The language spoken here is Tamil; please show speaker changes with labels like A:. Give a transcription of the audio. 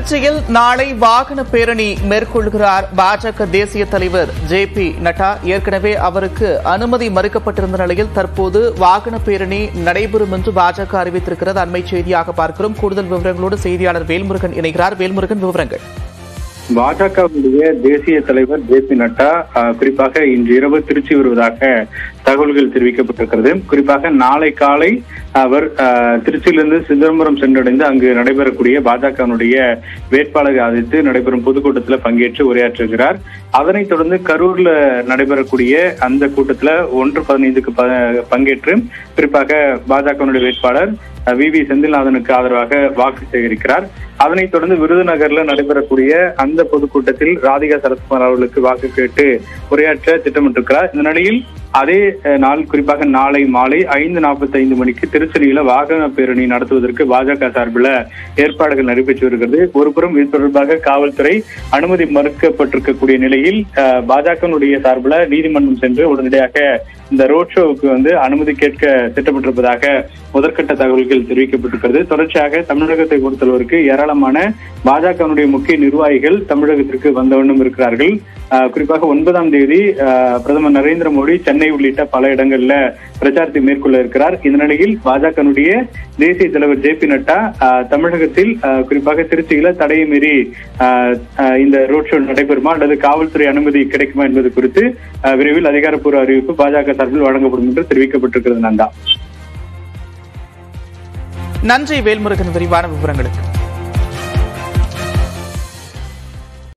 A: திருச்சியில் நாளை வாகன பேரணி மேற்கொள்கிறார் பாஜக தேசிய தலைவர் ஜே பி நட்டா ஏற்கனவே அவருக்கு அனுமதி மறுக்கப்பட்டிருந்த நிலையில் தற்போது வாகன பேரணி நடைபெறும் என்று பாஜக அறிவித்திருக்கிறது அண்மை செய்தியாக பார்க்கிறோம் கூடுதல் விவரங்களோடு செய்தியாளர் வேல்முருகன் இணைகிறார் வேல்முருகன் விவரங்கள்
B: பாஜகவுடைய தேசிய தலைவர் ஜே பி நட்டா அஹ், குறிப்பாக இன்று இரவு திருச்சி வருவதாக தகவல்கள் தெரிவிக்கப்பட்டிருக்கிறது குறிப்பாக நாளை காலை அவர் அஹ், திருச்சியிலிருந்து சிதம்பரம் சென்றடைந்து அங்கு நடைபெறக்கூடிய பாஜகவினுடைய வேட்பாளரை ஆதரித்து நடைபெறும் பொதுக்கூட்டத்தில் பங்கேற்று உரையாற்றுகிறார் அதனைத் தொடர்ந்து கரூர்ல நடைபெறக்கூடிய அந்த கூட்டத்துல ஒன்று பதினைந்துக்கு ப- பங்கேற்று குறிப்பாக பாஜகவினுடைய வேட்பாளர் வி வி செந்தில்நாதனுக்கு ஆதரவாக வாக்கு சேகரிக்கிறார் அதனைத் தொடர்ந்து விருதுநகர்ல நடைபெறக்கூடிய அந்த பொதுக்கூட்டத்தில் ராதிகா சரத்குமார் அவர்களுக்கு வாக்கு கேட்டு உரையாற்ற திட்டமிட்டிருக்கிறார் இந்த நிலையில் அதே அஹ், நாள் குறிப்பாக நாளை மாலை ஐந்து நாற்பத்தி ஐந்து மணிக்கு திருச்செலியில வாகன பேரணி நடத்துவதற்கு பாஜக சார்பில் ஏற்பாடுகள் நடைபெற்று வருகிறது ஒருபுறம் இது தொடர்பாக காவல்துறை அனுமதி மறுக்கப்பட்டிருக்கக்கூடிய நிலையில் அஹ், பாஜகவினுடைய சார்பில் நீதிமன்றம் சென்று உடனடியாக இந்த ரோட் ஷோவுக்கு வந்து அனுமதி கேட்க திட்டமிட்டிருப்பதாக முதற்கட்ட தகவல்கள் தெரிவிக்கப்பட்டிருக்கிறது தொடர்ச்சியாக தமிழகத்தை பொறுத்தளவிற்கு ஏராளமான பாஜகவினுடைய முக்கிய நிர்வாகிகள் தமிழகத்திற்கு வந்தவண்ணம் இருக்கிறார்கள் ஆஹ் குறிப்பாக ஒன்பதாம் தேதி ஆஹ் பிரதமர் நரேந்திர மோடி சென்னை உள்ளிட்ட பல இடங்கள்ல பிரச்சாரத்தை மேற்கொள்ள இருக்கிறார் இந்த நிலையில் பாஜகனுடைய தேசிய தலைவர் ஜே பி நட்டா ஆஹ் தமிழகத்தில் ஆஹ் குறிப்பாக திருச்சியில தடையை மீறி ஆஹ் ஆஹ் இந்த ரோட் ஷோ நடைபெறுமா அல்லது காவல்துறை அனுமதி கிடைக்குமா என்பது குறித்து ஆஹ் விரைவில் அதிகாரப்பூர்வ அறிவிப்பு பாஜக சார்பில் வழங்கப்படும் என்று தெரிவிக்கப்பட்டிருக்கிறது நந்தா
A: நன்றி வேல்முருகன் விரிவான விவரங்களுக்கு